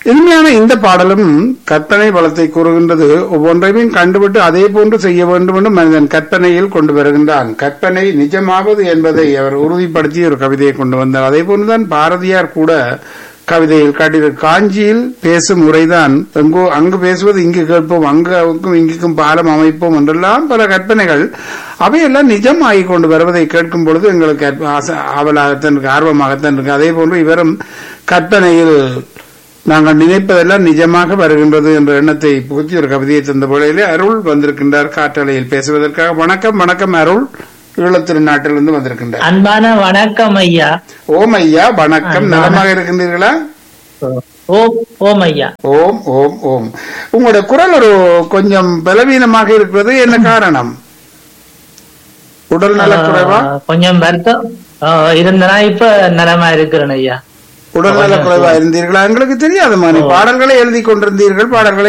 இனிமையான இந்த பாடலும் கற்பனை பலத்தை கூறுகின்றது ஒவ்வொன்றையும் கண்டுபிட்டு அதே போன்று செய்ய வேண்டும் என்று மனிதன் கற்பனையில் கொண்டு வருகின்றான் கற்பனை நிஜமாவது என்பதை அவர் உறுதிப்படுத்தி ஒரு கவிதையை கொண்டு வந்தார் அதே போன்றுதான் பாரதியார் கூட கவிதையில் காட்டிய காஞ்சியில் பேசும் முறைதான் எங்கோ அங்கு பேசுவது இங்கு கேட்போம் அங்கும் இங்குக்கும் பாலம் அமைப்போம் என்றெல்லாம் பல கற்பனைகள் அவையெல்லாம் நிஜம் ஆகிக் கொண்டு வருவதை கேட்கும் பொழுது எங்களுக்கு அற்ப- ஆசை- ஆவலாகத்தான் இருக்கு ஆர்வமாகத்தான் இருக்கு அதே போன்று இவரும் கற்பனையில் நாங்கள் நினைப்பதெல்லாம் நிஜமாக வருகின்றது என்ற எண்ணத்தை புகுத்தி ஒரு கவிதையை தந்த வேளையிலே அருள் வந்திருக்கின்றார் காற்றலையில் பேசுவதற்காக வணக்கம் வணக்கம் அருள் ஈழத்திருநாட்டிலிருந்து வந்திருக்கின்றார் அன்பான வணக்கம் ஐயா ஓம் ஐயா வணக்கம் நலமாக இருக்கின்றீர்களா ஓம் ஓம் ஐயா ஓம் ஓம் ஓம் உங்களோட குரல் ஒரு கொஞ்சம் பலவீனமாக இருக்கிறது என்ன காரணம் உடல் நலக்குறைவா ஆஹ், கொஞ்சம் வருத்தம் ஆஹ், இருந்தனா இப்ப நலமா இருக்கிறேன் ஐயா உடல் நலக்குறைவா இருந்தீர்களா எங்களுக்கு தெரியாதுமா நீ பாடல்களை எழுதி கொண்டிருந்தீர்கள் பாடல்களை